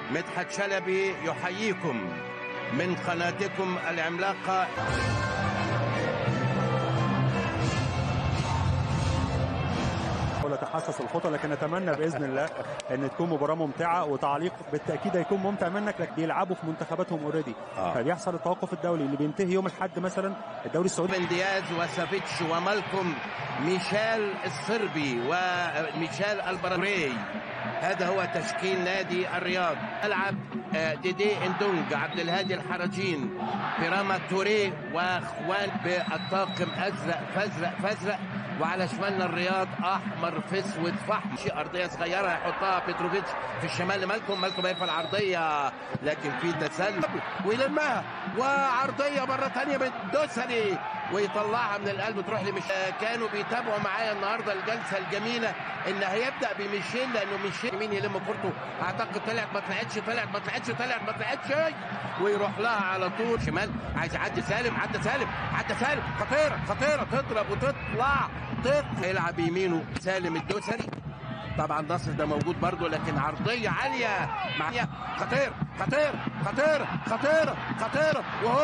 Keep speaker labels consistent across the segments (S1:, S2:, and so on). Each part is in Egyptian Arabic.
S1: مدحت شلبي يحييكم من قناتكم العملاقة
S2: ولا تحسس الخطى لكن نتمنى باذن الله ان تكون مباراه ممتعه وتعليق بالتاكيد هيكون ممتع منك لكن بيلعبوا في منتخباتهم اوريدي
S1: آه.
S2: فبيحصل التوقف الدولي اللي بينتهي يوم الاحد مثلا الدوري السعودي
S1: بن دياز وسافيتش ومالكم ميشيل الصربي وميشيل البرامري هذا هو تشكيل نادي الرياض العب آه، ديدي اندونج عبد الهادي الحرجين بيراما توري واخوان بالطاقم ازرق فازرق فازرق وعلى شمالنا الرياض احمر في اسود فحم شيء ارضيه صغيره يحطها بيتروفيتش في الشمال لمالكم مالكم هيرفع العرضيه لكن في تسلل ويلمها وعرضيه مره ثانيه بالدوسري ويطلعها من القلب تروح لمش كانوا بيتابعوا معايا النهارده الجلسه الجميله ان هيبدا بميشيل لانه ميشيل مين يلم كورته اعتقد طلعت ما طلعتش طلعت ما طلعتش طلعت ما طلعتش ويروح لها على طول شمال عايز يعدي سالم عدى سالم عدى سالم خطيره خطيره تضرب وتطلع تطلع يلعب يمينه سالم الدوسري طبعا نصر ده موجود برضه لكن عرضيه عاليه مع خطير خطير خطير خطير خطير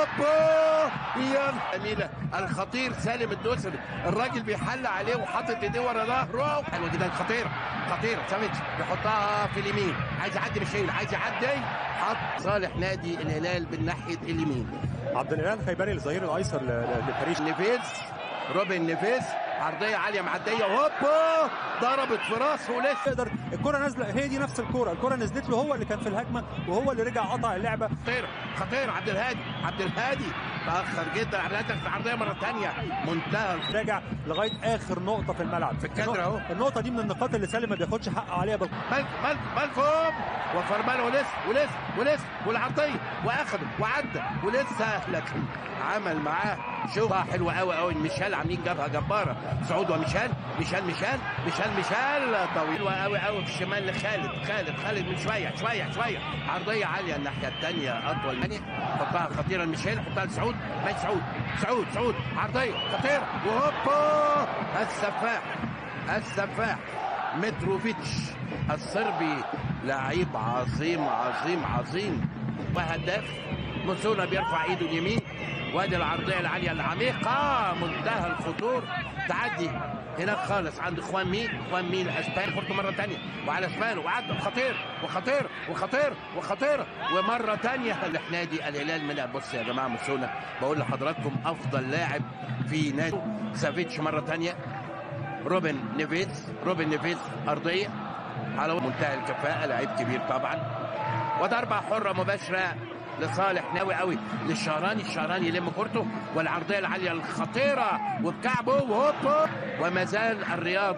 S1: وهوبا يا جميله الخطير سالم الدوسري الراجل بيحل عليه وحاطط ايديه ورا ظهره حلوه جدا خطيره خطيره سافيتش يحطها في اليمين عايز يعدي مشيل عايز يعدي حط صالح نادي الهلال بالناحيه اليمين
S2: عبد الاله خيبري الظهير الايسر ل- ل- لباريس
S1: نيفيز روبن نيفيز عرضيه عاليه معديه هوبا ضربت في راسه ولسه
S2: يقدر الكره نازله هي دي نفس الكره الكره نزلت له هو اللي كان في الهجمه وهو اللي رجع قطع اللعبه
S1: خطير خطير عبد الهادي عبد الهادي تاخر جدا عبد الهادي في العرضيه مره ثانيه منتهى الخ-
S2: راجع لغايه اخر نقطه في الملعب
S1: في الكادر أهو.
S2: النقطه دي من النقاط اللي سالم ما بياخدش حقه عليها بال...
S1: مالكم مالكم مالكم وفرمان ولسه ولسه ولسه والعرضيه واخده وعدى ولسه لكن عمل معاه شغل حلوه قوي قوي ميشيل عاملين جبهه جباره سعود وميشيل ميشيل ميشيل ميشيل ميشيل طويل قوي قوي في الشمال لخالد خالد خالد من شويه شويه شويه عرضيه عاليه الناحيه الثانيه اطول مني حطها خطيره ميشيل حطها لسعود ماشي سعود سعود سعود عرضيه خطيره وهوبا السفاح السفاح متروفيتش الصربي لعيب عظيم عظيم عظيم وهداف موسونا بيرفع ايده اليمين وادي العرضيه العاليه العميقه منتهى الخطور تعدي هناك خالص عند اخوان مين اخوان مين الاسباني فرصه مره ثانيه وعلى شماله وعدى خطير وخطير وخطير وخطير ومره ثانيه نادي الهلال من بص يا جماعه موسونا بقول لحضراتكم افضل لاعب في نادي سافيتش مره ثانيه روبن نيفيز روبن نيفيز أرضية على منتهى الكفاءة لعيب كبير طبعا وضربة حرة مباشرة لصالح ناوي قوي للشهراني الشهراني يلم كورته والعرضية العالية الخطيرة وبكعبه وهوبا وما زال الرياض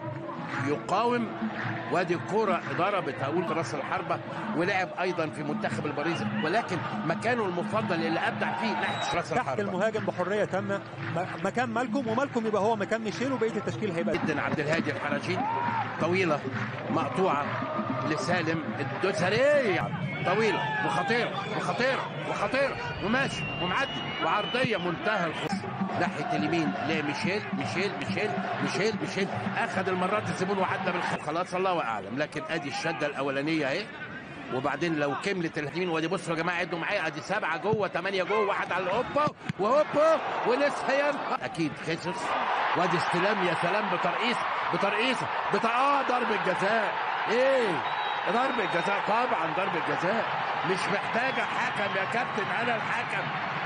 S1: يقاوم وادي الكرة ضربت اقول راس الحربة ولعب ايضا في منتخب البرازيل ولكن مكانه المفضل اللي ابدع فيه ناحية راس
S2: تحت
S1: الحربة
S2: المهاجم بحريه تامه م- مكان مالكم ومالكم يبقى هو مكان ميشيل وبقيه التشكيل هيبقى
S1: جدا عبد الهادي الحرجي طويله مقطوعه لسالم الدوسري طويله وخطيره وخطيره وخطيره وماشي ومعدي وعرضيه منتهى الخطوره ناحيه اليمين لميشيل ميشيل ميشيل ميشيل ميشيل اخذ المرات الزبون وعدى بالخط خلاص الله اعلم لكن ادي الشده الاولانيه اهي وبعدين لو كملت اليمين وادي بصوا يا جماعه عدوا معايا ادي سبعه جوه ثمانيه جوه واحد على الهوبا وهوبا ولسه ينفع اكيد خيسوس وادي استلام يا سلام بترقيص بترقيصه بت... اه ضربه جزاء ايه ضربه جزاء طبعا ضربه جزاء مش محتاجه حكم يا كابتن انا الحكم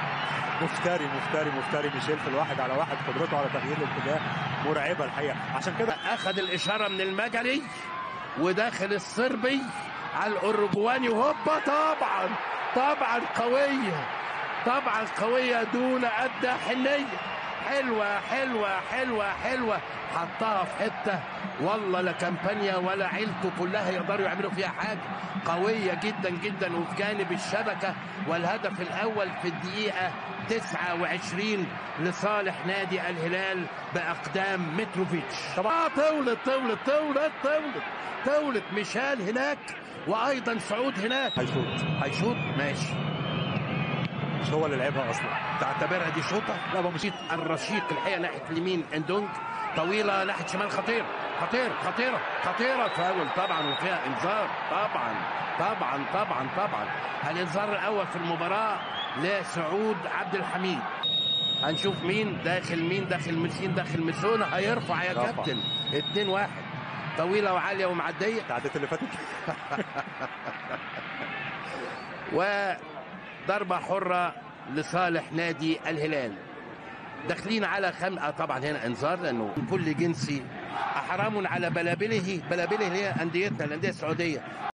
S2: مفتري مفتري مفتري ميشيل في الواحد على واحد قدرته على تغيير الاتجاه مرعبه الحقيقه عشان كده
S1: اخذ الاشاره من المجري وداخل الصربي على الاورجواني وهوبا طبعا طبعا قويه طبعا قويه دون ادنى حنيه حلوه حلوه حلوه حلوه حطها في حته والله لا كامبانيا ولا عيلته كلها يقدروا يعملوا فيها حاجه قويه جدا جدا وفي جانب الشبكه والهدف الاول في الدقيقه 29 لصالح نادي الهلال باقدام متروفيتش طبعا طولت طولت طولت طولت طولت ميشال هناك وايضا سعود هناك
S2: هيشوط
S1: هيشوط ماشي
S2: مش هو اللي لعبها اصلا
S1: تعتبرها دي شوطه لا مشيت الرشيق الحقيقه ناحيه اليمين اندونج طويله ناحيه شمال خطير خطير خطيره خطيره فاول طبعا وفيها انذار طبعا طبعا طبعا طبعا الانذار الاول في المباراه لسعود عبد الحميد هنشوف مين داخل مين داخل ميسين داخل ميسون هيرفع يا
S2: رفع.
S1: كابتن 2 1 طويله وعاليه ومعديه
S2: التعديات اللي فاتت
S1: وضربة حرة لصالح نادي الهلال داخلين على خم آه طبعا هنا انذار لانه كل جنسي حرام على بلابله بلابله هي انديتنا الانديه السعوديه